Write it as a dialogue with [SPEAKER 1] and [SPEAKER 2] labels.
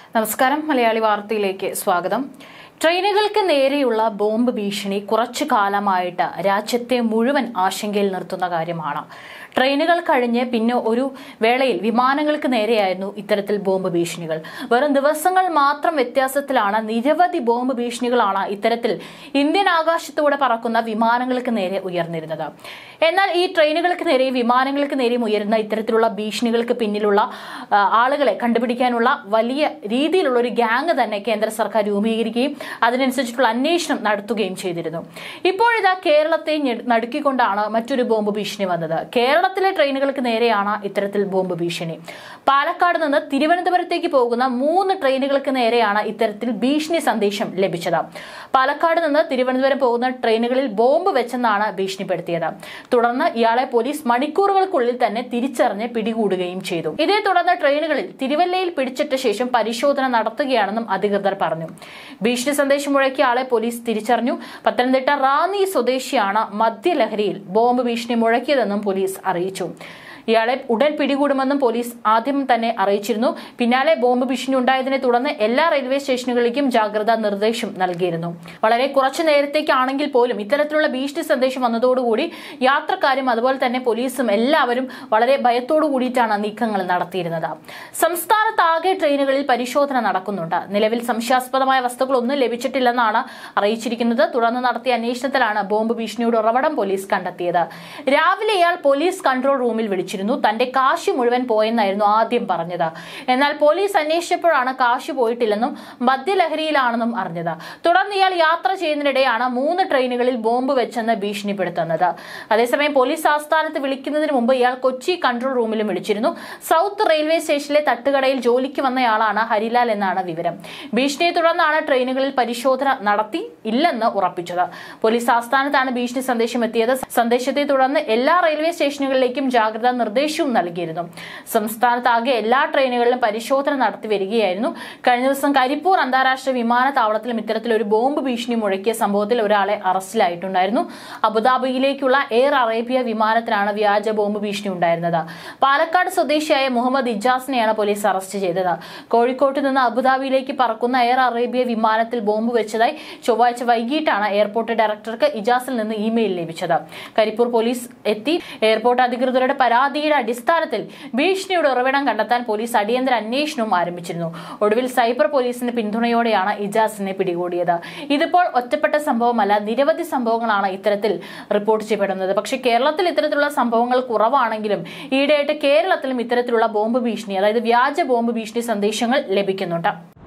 [SPEAKER 1] നമസ്കാരം മലയാളി വാർത്തയിലേക്ക് സ്വാഗതം ട്രെയിനുകൾക്ക് നേരെയുള്ള ബോംബ് ഭീഷണി കുറച്ചു കാലമായിട്ട് രാജ്യത്തെ മുഴുവൻ ആശങ്കയിൽ നിർത്തുന്ന കാര്യമാണ് ട്രെയിനുകൾ കഴിഞ്ഞ് പിന്നെ ഒരു വേളയിൽ വിമാനങ്ങൾക്ക് നേരെയായിരുന്നു ഇത്തരത്തിൽ ബോംബ് ഭീഷണികൾ വെറും ദിവസങ്ങൾ മാത്രം വ്യത്യാസത്തിലാണ് നിരവധി ബോംബ് ഭീഷണികളാണ് ഇത്തരത്തിൽ ഇന്ത്യൻ ആകാശത്തൂടെ പറക്കുന്ന വിമാനങ്ങൾക്ക് നേരെ ഉയർന്നിരുന്നത് എന്നാൽ ഈ ട്രെയിനുകൾക്ക് നേരെയും വിമാനങ്ങൾക്ക് നേരെയും ഉയരുന്ന ഇത്തരത്തിലുള്ള ഭീഷണികൾക്ക് പിന്നിലുള്ള ആ, ആളുകളെ കണ്ടുപിടിക്കാനുള്ള വലിയ രീതിയിലുള്ള ഒരു ഗ്യാങ് തന്നെ കേന്ദ്ര സർക്കാർ രൂപീകരിക്കുകയും അതിനനുസരിച്ചിട്ടുള്ള അന്വേഷണം നടത്തുകയും ചെയ്തിരുന്നു ഇപ്പോഴിതാ കേരളത്തെ ഞെ- നടുക്കിക്കൊണ്ടാണ് മറ്റൊരു ബോംബ് ഭീഷണി വന്നത് കേരളത്തിലെ ട്രെയിനുകൾക്ക് നേരെയാണ് ഇത്തരത്തിൽ ബോംബ് ഭീഷണി പാലക്കാട് നിന്ന് തിരുവനന്തപുരത്തേക്ക് പോകുന്ന മൂന്ന് ട്രെയിനുകൾക്ക് നേരെയാണ് ഇത്തരത്തിൽ ഭീഷണി സന്ദേശം ലഭിച്ചത് പാലക്കാട് നിന്ന് തിരുവനന്തപുരം പോകുന്ന ട്രെയിനുകളിൽ ബോംബ് വെച്ചെന്നാണ് ഭീഷണിപ്പെടുത്തിയത് തുടർന്ന് ഇയാളെ പോലീസ് മണിക്കൂറുകൾക്കുള്ളിൽ തന്നെ തിരിച്ചറിഞ്ഞ് പിടികൂടുകയും ചെയ്തു ഇതേ തുടർന്ന് ട്രെയിനുകളിൽ തിരുവല്ലയിൽ പിടിച്ചിട്ട ശേഷം പരിശോധന നടത്തുകയാണെന്നും അധികൃതർ പറഞ്ഞു ഭീഷണി സന്ദേശം മുഴക്കിയ ആളെ പോലീസ് തിരിച്ചറിഞ്ഞു പത്തനംതിട്ട റാന്നി സ്വദേശിയാണ് മദ്യലഹരിയിൽ ബോംബ് ഭീഷണി മുഴക്കിയതെന്നും പോലീസ് അറിയിച്ചു ഇയാളെ ഉടൻ പിടികൂടുമെന്നും പോലീസ് ആദ്യം തന്നെ അറിയിച്ചിരുന്നു പിന്നാലെ ബോംബ് ഭീഷണി ഉണ്ടായതിനെ തുടർന്ന് എല്ലാ റെയിൽവേ സ്റ്റേഷനുകളിലേക്കും ജാഗ്രതാ നിർദ്ദേശം നൽകിയിരുന്നു വളരെ കുറച്ചു നേരത്തേക്കാണെങ്കിൽ പോലും ഇത്തരത്തിലുള്ള ഭീഷണി സന്ദേശം വന്നതോടുകൂടി യാത്രക്കാരും അതുപോലെ തന്നെ പോലീസും എല്ലാവരും വളരെ ഭയത്തോടു കൂടിയിട്ടാണ് നീക്കങ്ങൾ നടത്തിയിരുന്നത് സംസ്ഥാനത്താകെ ട്രെയിനുകളിൽ പരിശോധന നടക്കുന്നുണ്ട് നിലവിൽ സംശയാസ്പദമായ വസ്തുക്കളൊന്നും ലഭിച്ചിട്ടില്ലെന്നാണ് അറിയിച്ചിരിക്കുന്നത് തുടർന്ന് നടത്തിയ അന്വേഷണത്തിലാണ് ബോംബ് ഭീഷണിയുടെ ഉറവിടം പോലീസ് കണ്ടെത്തിയത് രാവിലെ ഇയാൾ പോലീസ് കൺട്രോൾ റൂമിൽ വിളിച്ചിരുന്നു തന്റെ കാശ് മുഴുവൻ പോയെന്നായിരുന്നു ആദ്യം പറഞ്ഞത് എന്നാൽ പോലീസ് അന്വേഷിച്ചപ്പോഴാണ് കാശ് പോയിട്ടില്ലെന്നും മദ്യലഹരിയിലാണെന്നും അറിഞ്ഞത് തുടർന്ന് ഇയാൾ യാത്ര ചെയ്യുന്നതിനിടെയാണ് മൂന്ന് ട്രെയിനുകളിൽ ബോംബ് വെച്ചെന്ന് ഭീഷണിപ്പെടുത്തുന്നത് അതേസമയം പോലീസ് ആസ്ഥാനത്ത് വിളിക്കുന്നതിന് മുമ്പ് ഇയാൾ കൊച്ചി കൺട്രോൾ റൂമിലും വിളിച്ചിരുന്നു സൗത്ത് റെയിൽവേ സ്റ്റേഷനിലെ തട്ടുകടയിൽ ജോലിക്ക് വന്നയാളാണ് ഹരിലാൽ എന്നാണ് വിവരം ഭീഷണിയെ തുടർന്നാണ് ട്രെയിനുകളിൽ പരിശോധന നടത്തി ഇല്ലെന്ന് ഉറപ്പിച്ചത് പോലീസ് ആസ്ഥാനത്താണ് ഭീഷണി സന്ദേശം എത്തിയത് സന്ദേശത്തെ തുടർന്ന് എല്ലാ റെയിൽവേ സ്റ്റേഷനുകളിലേക്കും ജാഗ്രതാ നിർദ്ദേശവും നൽകിയിരുന്നു സംസ്ഥാനത്താകെ എല്ലാ ട്രെയിനുകളിലും പരിശോധന നടത്തി വരികയായിരുന്നു കഴിഞ്ഞ ദിവസം കരിപ്പൂർ അന്താരാഷ്ട്ര വിമാനത്താവളത്തിലും ഇത്തരത്തിലൊരു ബോംബ് ഭീഷണി മുഴക്കിയ സംഭവത്തിൽ ഒരാളെ അറസ്റ്റിലായിട്ടുണ്ടായിരുന്നു അബുദാബിയിലേക്കുള്ള എയർ അറേബ്യ വിമാനത്തിനാണ് വ്യാജ ബോംബ് ഭീഷണി ഉണ്ടായിരുന്നത് പാലക്കാട് സ്വദേശിയായ മുഹമ്മദ് ഇജാസിനെയാണ് പോലീസ് അറസ്റ്റ് ചെയ്തത് കോഴിക്കോട്ട് നിന്ന് അബുദാബിയിലേക്ക് പറക്കുന്ന എയർ അറേബ്യ വിമാനത്തിൽ ബോംബ് വെച്ചതായി ചൊവ്വാഴ്ച വൈകിട്ടാണ് എയർപോർട്ട് ഡയറക്ടർക്ക് ഇജാസിൽ നിന്ന് ഇമെയിൽ ലഭിച്ചത് കരിപ്പൂർ പോലീസ് എത്തി എയർപോർട്ട് അധികൃതരുടെ പരാതിയുടെ അടിസ്ഥാനത്തിൽ ഭീഷണിയുടെ ഉറവിടം കണ്ടെത്താൻ പോലീസ് അടിയന്തര അന്വേഷണവും ആരംഭിച്ചിരുന്നു ഒടുവിൽ സൈബർ പോലീസിന്റെ പിന്തുണയോടെയാണ് ഇജാസിനെ പിടികൂടിയത് ഇതിപ്പോൾ ഒറ്റപ്പെട്ട സംഭവമല്ല നിരവധി സംഭവങ്ങളാണ് ഇത്തരത്തിൽ റിപ്പോർട്ട് ചെയ്യപ്പെടുന്നത് പക്ഷേ കേരളത്തിൽ ഇത്തരത്തിലുള്ള സംഭവങ്ങൾ കുറവാണെങ്കിലും ഈയിടെയായിട്ട് കേരളത്തിലും ഇത്തരത്തിലുള്ള ബോംബ് ഭീഷണി അതായത് വ്യാജ ബോംബ് ഭീഷണി സന്ദേശങ്ങൾ ലഭിക്കുന്നുണ്ട്